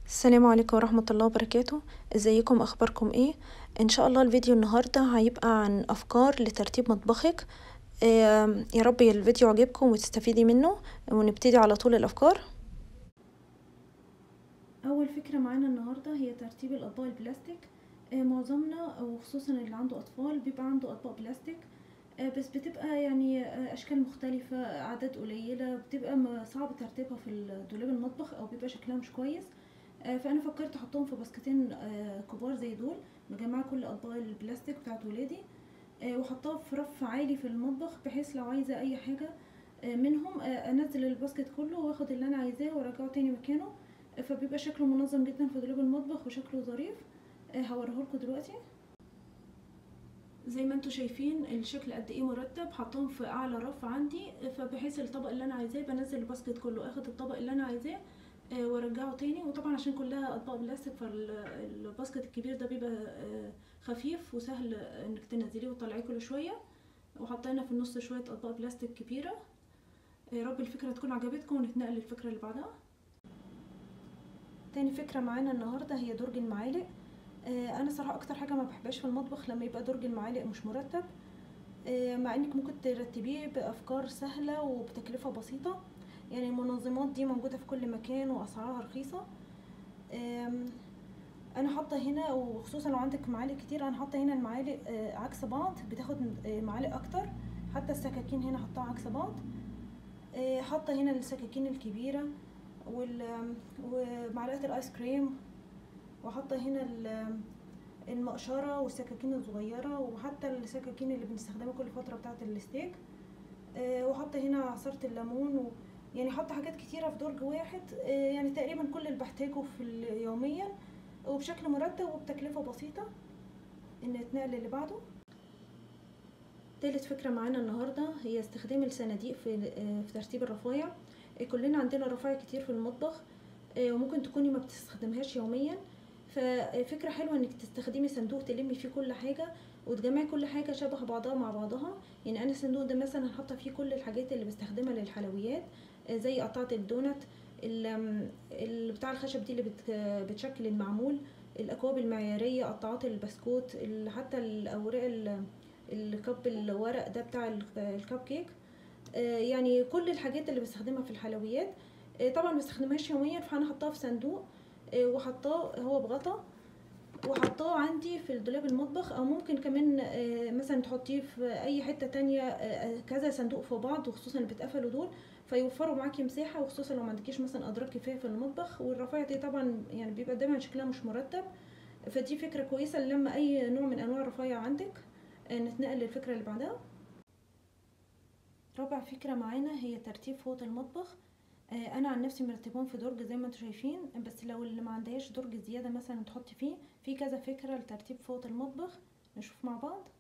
السلام عليكم ورحمة الله وبركاته ازيكم اخباركم ايه ان شاء الله الفيديو النهاردة هيبقى عن افكار لترتيب مطبخك آم، يا رب الفيديو عجبكم وتستفيدي منه ونبتدي على طول الافكار اول فكرة معانا النهاردة هي ترتيب الاطباق البلاستيك آه، معظمنا وخصوصا اللي عنده اطفال بيبقى عنده اطباق بلاستيك آه، بس بتبقى يعني آه، اشكال مختلفة اعداد قليلة بتبقى م- صعب ترتيبها في دولاب المطبخ او بيبقى شكلها مش كويس آه، فانا فكرت احطهم في باسكتين آه، كبار زي دول مجمعه كل اطباق البلاستيك بتاعت ولادي آه، وحطها في رف عالي في المطبخ بحيث لو عايزه اي حاجه آه، منهم آه، انزل الباسكت كله واخد اللي انا عايزاه وارجعه تاني مكانه آه، فبيبقى شكله منظم جدا في دولاب المطبخ وشكله ظريف آه، هوريهولكوا دلوقتي زي ما انتوا شايفين الشكل قد ايه مرتب حطهم في اعلى رف عندي آه، فبحيث الطبق اللي انا عايزاه بنزل الباسكت كله اخد الطبق اللي انا عايزاه آه، وارجعه تاني وطبعا عشان كلها اطباق بلاستيك فالباسكت الكبير ده بيبقى آه، خفيف وسهل انك تنزليه وتطلعيه كل شويه وحطينا في النص شويه اطباق بلاستيك كبيره يا رب الفكره تكون عجبتكم ونتنقل للفكره اللي بعدها تاني فكره معانا النهارده هي درج المعالق آه، انا صراحه اكتر حاجه ما بحبهاش في المطبخ لما يبقى درج المعالق مش مرتب آه، مع انك ممكن ترتبيه بافكار سهله وبتكلفه بسيطه يعني المنظمات دي موجودة في كل مكان وأسعارها رخيصة أم، أنا حاطة هنا وخصوصا لو عندك معالق كتير أنا حاطة هنا المعالق آه، عكس بعض بتاخد آه، معالق أكتر حتى السكاكين هنا حطها عكس بعض آه، حاطة هنا السكاكين الكبيرة وال- ومعلقة الآيس كريم وحاطة هنا ال- المقشرة والسكاكين الصغيرة وحتى السكاكين اللي بنستخدمها كل فترة بتاعة الستيك آه، وحاطة هنا عصرة الليمون و... يعني حاطة حاجات كتيرة في درج واحد آه، يعني تقريبا كل اللي بحتاجه في ال- يوميا وبشكل مرتب وبتكلفة بسيطة نتنقل اللي بعده تالت فكرة معانا النهاردة هي استخدام الصناديق في آه، في ترتيب الرفايع آه، كلنا عندنا رفايع كتير في المطبخ آه، وممكن تكوني ما بتستخدمهاش يوميا ففكرة حلوة انك تستخدمي صندوق تلمي فيه كل حاجة وتجمعي كل حاجة شبه بعضها مع بعضها يعني انا الصندوق ده مثلا حاطة فيه كل الحاجات اللي بستخدمها للحلويات آه، زي قطعة الدونت ال- ال- بتاع الخشب دي اللي بت- بتشكل المعمول الاكواب المعيارية قطعات البسكوت ال- حتى الاوراق ال- الكب الورق ده بتاع ال- الكب كيك آه، يعني كل الحاجات اللي بستخدمها في الحلويات آه، طبعا ما بستخدمهاش يوميا فانا حطاها في صندوق آه، وحطاه هو بغطا وحطاه عندي في الدولاب المطبخ او ممكن كمان آه، مثلا تحطيه في اي حته تانية آه، كذا صندوق في بعض وخصوصا اللي بيتقفلوا دول فيوفروا معاكي مساحه وخصوصا لو ما عندكيش مثلا ادراج كفايه في المطبخ والرفايع دي طبعا يعني بيبقى دايما شكلها مش مرتب فدي فكره كويسه لما اي نوع من انواع الرفايع عندك آه، نتنقل للفكره اللي بعدها رابع فكره معانا هي ترتيب فوط المطبخ آه، انا عن نفسي مرتبهم في درج زي ما انتم شايفين بس لو اللي ما عندهاش درج زياده مثلا تحطي فيه في كذا فكره لترتيب فوط المطبخ نشوف مع بعض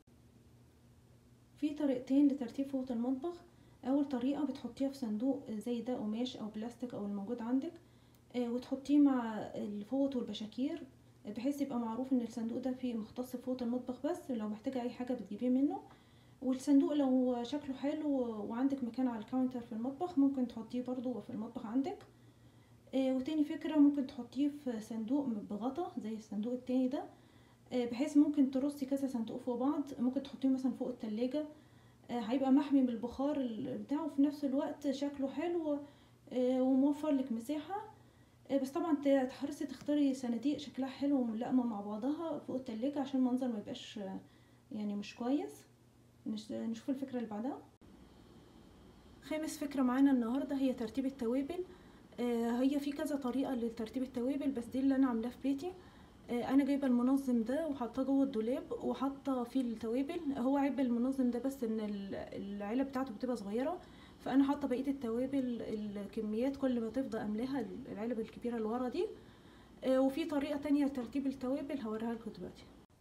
في طريقتين لترتيب فوط المطبخ اول طريقه بتحطيها في صندوق زي ده قماش او بلاستيك او الموجود عندك آه، وتحطيه مع الفوط والبشاكير بحيث يبقى معروف ان الصندوق ده فيه مختص بفوط المطبخ بس لو محتاجه اي حاجه بتجيبيه منه والصندوق لو شكله حلو وعندك مكان على الكاونتر في المطبخ ممكن تحطيه برضو في المطبخ عندك آه، وتاني فكرة ممكن تحطيه في صندوق بغطا زي الصندوق التاني ده آه، بحيث ممكن ترصي كذا صندوق فوق بعض ممكن تحطيه مثلا فوق التلاجة آه، هيبقى محمي من البخار ال- بتاعه وفي نفس الوقت شكله حلو آه، وموفر لك مساحة آه، بس طبعا ت- تحرصي تختاري صناديق شكلها حلو وملائمة مع بعضها فوق التلاجة عشان المنظر ما يبقاش آه، يعني مش كويس نش- نشوف الفكرة اللي بعدها خامس فكرة معانا النهاردة هي ترتيب التوابل آه، هي في كذا طريقة لترتيب التوابل بس دي اللي أنا عاملاها في بيتي آه، أنا جايبة المنظم ده وحاطاه جوه الدولاب وحاطة فيه التوابل هو عيب المنظم ده بس إن ال- العلب بتاعته بتبقى صغيرة فأنا حاطة بقية التوابل الكميات كل ما تفضى أملاها العلب الكبيرة اللي ورا دي آه، وفي طريقة تانية لترتيب التوابل هوريها لكم دلوقتي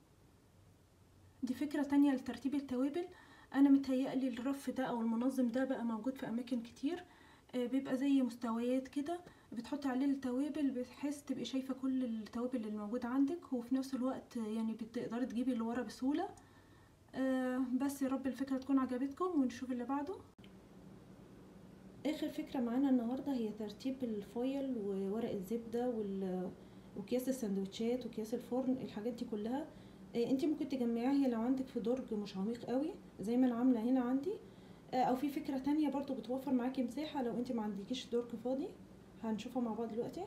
دي فكرة تانية لترتيب التوابل انا متهيألي الرف ده او المنظم ده بقى موجود في اماكن كتير آه، بيبقى زي مستويات كده بتحطي عليه التوابل بحيث تبقي شايفة كل التوابل اللي موجودة عندك وفي نفس الوقت آه، يعني بتقدري تجيبي اللي ورا بسهولة آه، بس يا رب الفكرة تكون عجبتكم ونشوف اللي بعده اخر فكره معانا النهارده هي ترتيب الفويل وورق الزبده وال وكياس السندوتشات وكياس الفرن الحاجات دي كلها آه، انت ممكن تجمعيها هي لو عندك في درج مش عميق قوي زي ما انا عامله هنا عندي آه، او في فكره تانية برضو بتوفر معاكي مساحه لو انت ما عندكيش درج فاضي هنشوفها مع بعض دلوقتي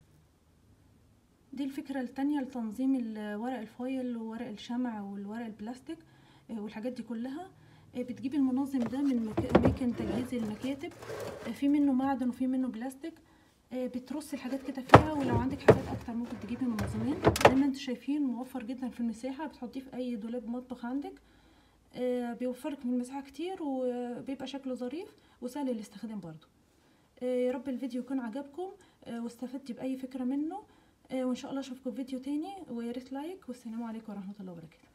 دي الفكره التانية لتنظيم ال- ورق الفويل وورق الشمع والورق البلاستيك آه، والحاجات دي كلها آه، بتجيبي المنظم ده من مك- اماكن تجهيز المكاتب آه، في منه معدن وفي منه بلاستيك آه، بترصي الحاجات كده فيها ولو عندك حاجات اكتر ممكن تجيبي منظمين زي ما انتوا شايفين موفر جدا في المساحه بتحطيه في اي دولاب مطبخ عندك آه، بيوفرك من المساحه كتير وبيبقى شكله ظريف وسهل الاستخدام برضو آه، يا رب الفيديو يكون عجبكم آه، واستفدتي باي فكره منه آه، وان شاء الله اشوفكم في فيديو تاني ويا ريت لايك والسلام عليكم ورحمه الله وبركاته